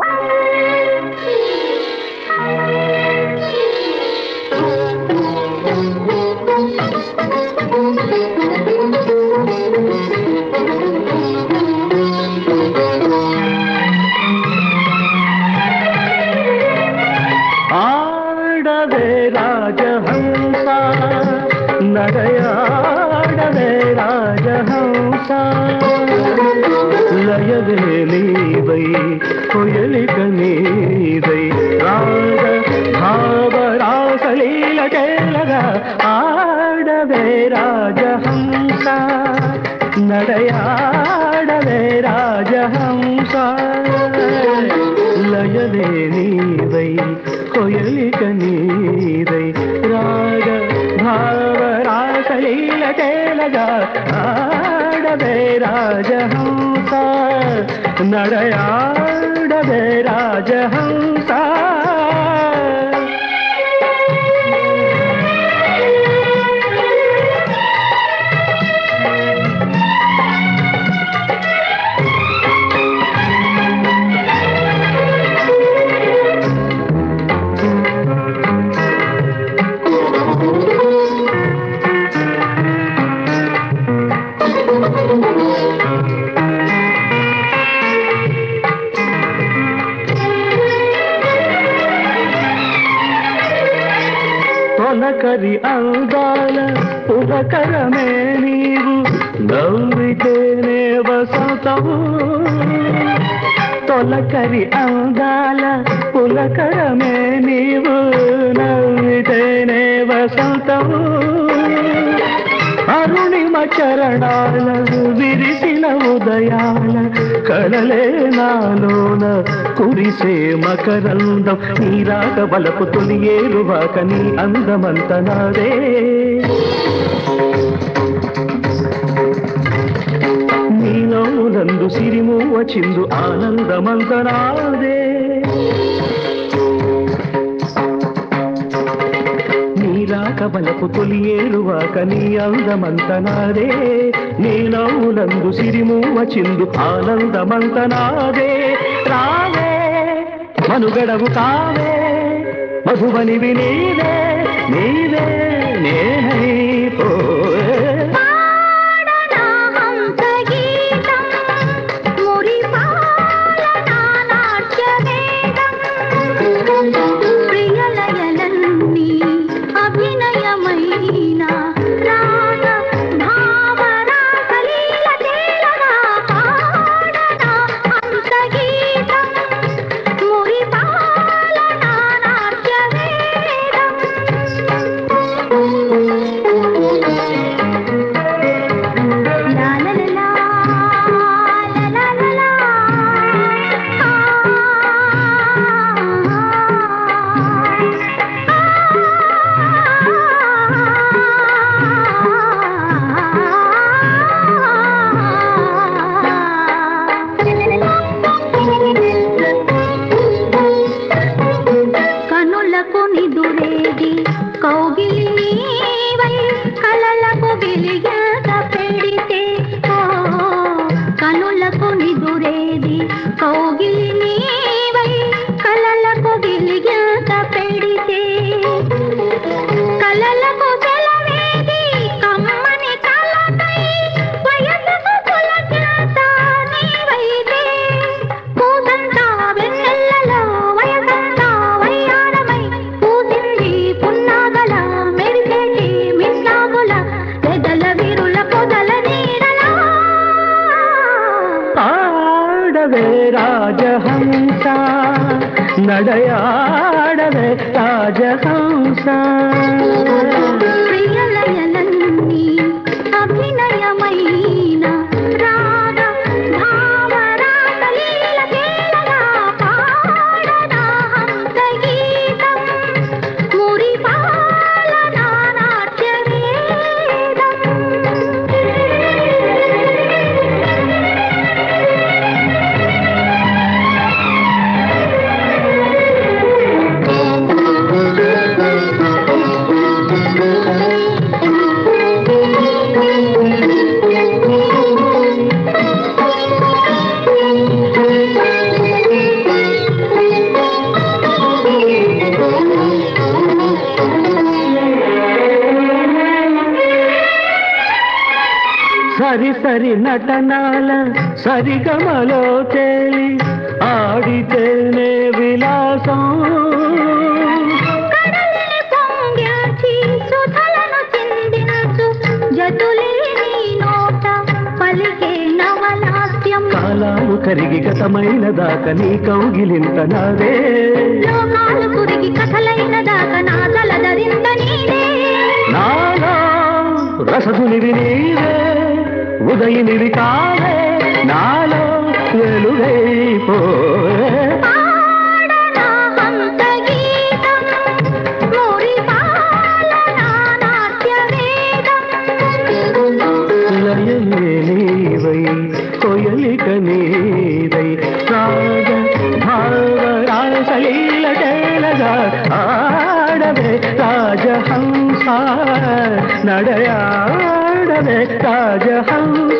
ఆడవే రాజహంస నడయాడవే రాజహంస లయవే నీవై కొయలిక నీదై రాగ భావరాసలీల కేలగా ఆడవే రాజహంస నడయాడవే రాజహంస లయవే నీవై కొయలిక నీదై రాగ భావరాసలీల కేలగా ఆడవే రాజహంస నడయాడవే రాజహంస తొలకరి అందాల పులకరమే నీవు నవ్వితేనే వసంతము తొలకరి అందాల పులకరమే నీవు నవ్వితేనే వసంతము అరుణిమ చరణాల విరిసిన ఉదయాల కడలే నాలోన కురిసే మకరందం నీ రాక బలపు తొలి ఏరువాక నీ అందమంత నాదే నీ నవ్వులందు సిరిమూవ చిందు ఆనందమంత నాదే నీరాక బలపు తొలి ఏలువాక నీ అందమంత నాదే నీ నవ్వులందు సిరిమూవ చిందు ఆనందమంత నాదే రావే మనుగడవు కావే మధుబనివి నీవే నీవే నేనైపోయే పాడనా హంస గీతం మురిపాలనా నాట్యవేదం ప్రియలయలన్నీ అభినయమైన రాగ భావరాసలీల తేలగా పాడనా హంస గీతం మురిపాలనా నాట్యవేదం La la la la, la la la la. కనులకు నిదురేది కౌగిలి నీవై కలలకు వెలిగక పెడితే ఓ కనులకు నిదురేది కౌగిలి నీవై కలలకు వెలిగక పెడితే కలలకు సెలవేది కమ్మని కలకై వయసుకు పులకింత నీవైతే పూసంతా వెన్నెల్లలో వయసంతా వయ్యారమై పూసింది పున్నాగల మెరిసేటి మిన్నాగుల పెదల విరుల పొదల నీడలా ఆడవే రాజహంస నడయాడవే రాజహంస ప్రియలయలన్నీ అభినయమైన రాగ భావరాసలీల తేలగా పాడనా హంస గీతం మురిపాలనా నాట్యవేదం సరి సరి నటనాల సరిగమలో తేలి ఆడితేనే విలాసం కడలిని పొంగాచి సుధలను చిందించు జతులే నీ నోట పలికే నవలాస్యం కాలాలు కరిగి గతమైన దాకా నీ కౌగిలింత నాదే లోకాలు కురిగి కథలైన దాకా నా తలదరింద నీదే నాలో రసధునివి నీవే ఉదయనివి కావే నాలో వెలుగైపో పాడనా హంస గీతం మురిపాలనా నాట్య వేదం లయలే నీవై కొయలిక నీదై రాగ భావ రాసలీల తేలగా ఆడవే రాజహంస నడయాడవే రాజహంస